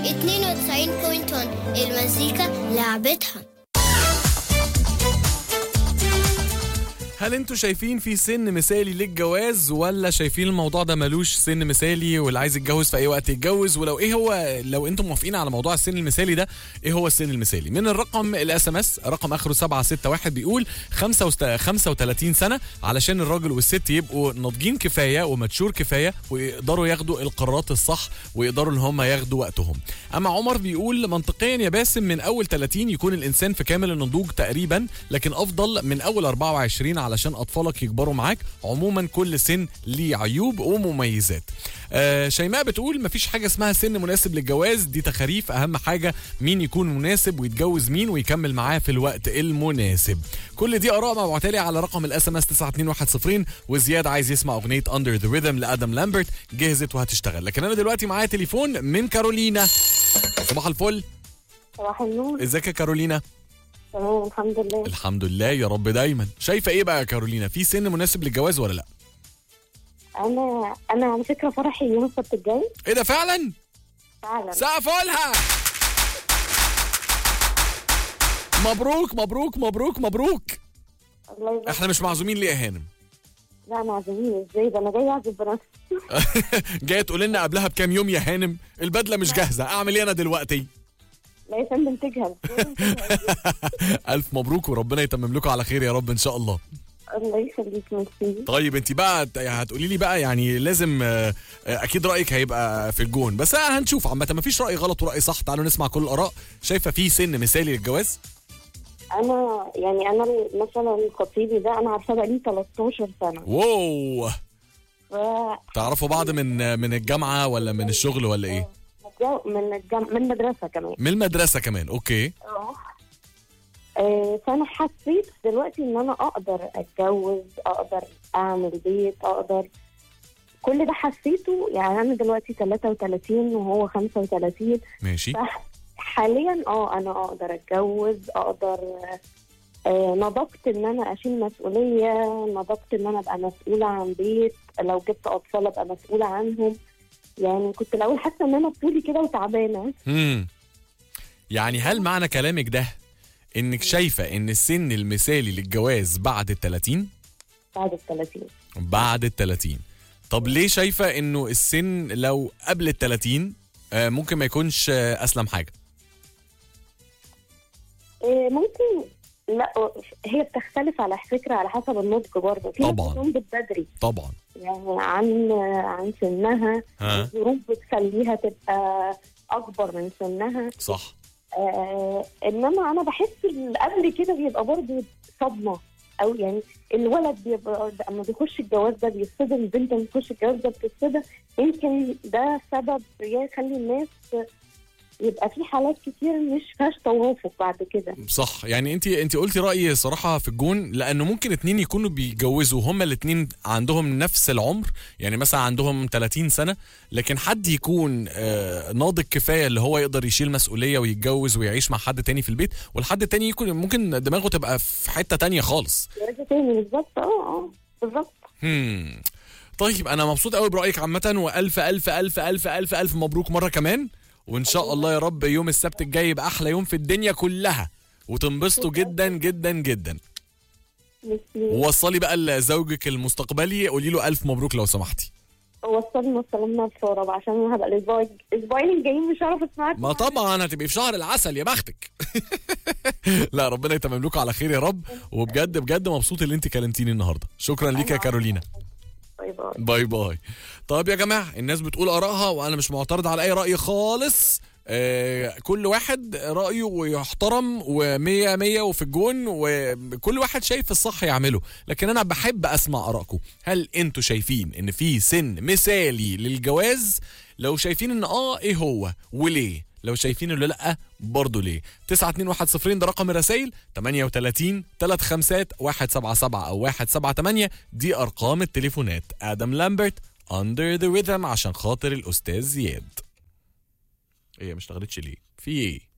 92.1 المزيكا لعبتها هل انتوا شايفين في سن مثالي للجواز ولا شايفين الموضوع ده ملوش سن مثالي واللي عايز يتجوز في اي وقت يتجوز ولو ايه هو لو انتم موافقين على موضوع السن المثالي ده ايه هو السن المثالي من الرقم الاس ام اس رقم اخره 761 بيقول 35 سنه علشان الراجل والست يبقوا ناضجين كفايه وماتشور كفايه ويقدروا ياخدوا القرارات الصح ويقدروا ان هم ياخدوا وقتهم اما عمر بيقول منطقيا يا باسم من اول 30 يكون الانسان في كامل النضوج تقريبا لكن افضل من اول 24 علشان اطفالك يكبروا معاك عموما كل سن ليه عيوب ومميزات آه شيماء بتقول مفيش حاجه اسمها سن مناسب للجواز دي تخاريف اهم حاجه مين يكون مناسب ويتجوز مين ويكمل معاه في الوقت المناسب كل دي اراء مبعوثه لي على رقم الاس ام اس 92110 وزياد عايز يسمع اغنيه اندر ذا ريذم لادم لامبرت جهزت وهتشتغل لكن انا دلوقتي معايا تليفون من كارولينا صباح الفل صباح النور ازيك يا كارولينا تمام الحمد لله الحمد لله يا رب دايما شايفه ايه بقى يا كارولينا في سن مناسب للجواز ولا لا انا انا على فكره فرحي يوم السبت الجاي ايه ده فعلا فعلا سقفوا لها مبروك مبروك مبروك مبروك الله يبارك احنا مش معزومين ليه يا هانم لا معزومين ازاي ده انا جاي اعزف بنفسي جايه تقول لنا قبلها بكام يوم يا هانم البدله مش جاهزه اعمل ايه انا دلوقتي لا يا فندم تجهز لازم تجهز. الف مبروك وربنا يتمم لكم على خير يا رب ان شاء الله الله يخليك ميرسي طيب انت بقى ت- هتقولي لي بقى يعني لازم آه، آه، اكيد رايك هيبقى في الجون بس آه، هنشوف عامه مفيش راي غلط وراي صح تعالوا نسمع كل الاراء شايفه في سن مثالي للجواز انا يعني انا مثلا خطيبي ده انا عارفاه بقالي 13 سنه واو ف تعرفوا بعض من من الجامعه ولا من الشغل ولا ايه من الجم... من المدرسه كمان من المدرسه كمان اوكي اه آه، فانا حسيت دلوقتي ان انا اقدر اتجوز اقدر اعمل بيت اقدر كل ده حسيته يعني انا دلوقتي 33 وهو 35 ماشي حاليا اه انا اقدر اتجوز اقدر آه، نضجت ان انا اشيل مسؤوليه نضجت ان انا ابقى مسؤوله عن بيت لو جبت اطفال ابقى مسؤوله عنهم يعني كنت الاول حاسه ان انا طولي كده وتعبانه امم يعني هل معنى كلامك ده انك شايفه ان السن المثالي للجواز بعد ال 30 بعد ال 30 بعد ال 30 طب ليه شايفه انه السن لو قبل ال 30 آه، ممكن ما يكونش آه، اسلم حاجه إيه، ممكن لا هي بتختلف على فكره على حسب النضج برضه في ناس طبعاً. بتنضج بدري طبعا يعني عن عن سنها ها الظروف بتخليها تبقى اكبر من سنها صح آه انما انا بحس اللي قبل كده بيبقى برضه صدمه او يعني الولد بيبقى اما بيخش الجواز ده بيتصدم البنت لما بتخش الجواز ده بتتصدم يمكن ده سبب يخلي الناس يبقى في حالات كتير مش فيهاش توافق بعد كده صح يعني انت انت قلتي رايي صراحه في الجون لانه ممكن اتنين يكونوا بيتجوزوا هما الاتنين عندهم نفس العمر يعني مثلا عندهم 30 سنه لكن حد يكون آه ناضج كفايه اللي هو يقدر يشيل مسؤوليه ويتجوز ويعيش مع حد تاني في البيت والحد التاني يكون ممكن دماغه تبقى في حته تانية خالص درجه تاني بالظبط اه اه بالظبط هم. طيب انا مبسوط قوي برايك عامه والف الف الف الف الف الف مبروك مره كمان وان شاء الله يا رب يوم السبت الجاي يبقى احلى يوم في الدنيا كلها وتنبسطوا جدا جدا جدا ميرسي. ووصلي بقى لزوجك المستقبلي قولي له الف مبروك لو سمحتي وصلنا وصلنا بسرعه عشان انا هبقى الاسبوع الاسبوعين الجايين مش هعرف اسمعك ما طبعا هتبقي في شهر العسل يا بختك لا ربنا يتمم لكم على خير يا رب وبجد بجد مبسوط اللي انت كلمتيني النهارده شكرا ليك يا كارولينا باي باي باي باي طيب يا جماعه الناس بتقول ارائها وانا مش معترض على اي راي خالص آه كل واحد رايه ويحترم ومية مية وفي الجون وكل واحد شايف الصح يعمله لكن انا بحب اسمع ارائكم هل انتوا شايفين ان في سن مثالي للجواز لو شايفين ان اه ايه هو وليه لو شايفين انه لا برضه ليه 92110 ده رقم الرسائل 38 3 خمسات 177 او 178 دي ارقام التليفونات ادم لامبرت اندر ذا ريذم عشان خاطر الاستاذ زياد ايه ما اشتغلتش ليه في ايه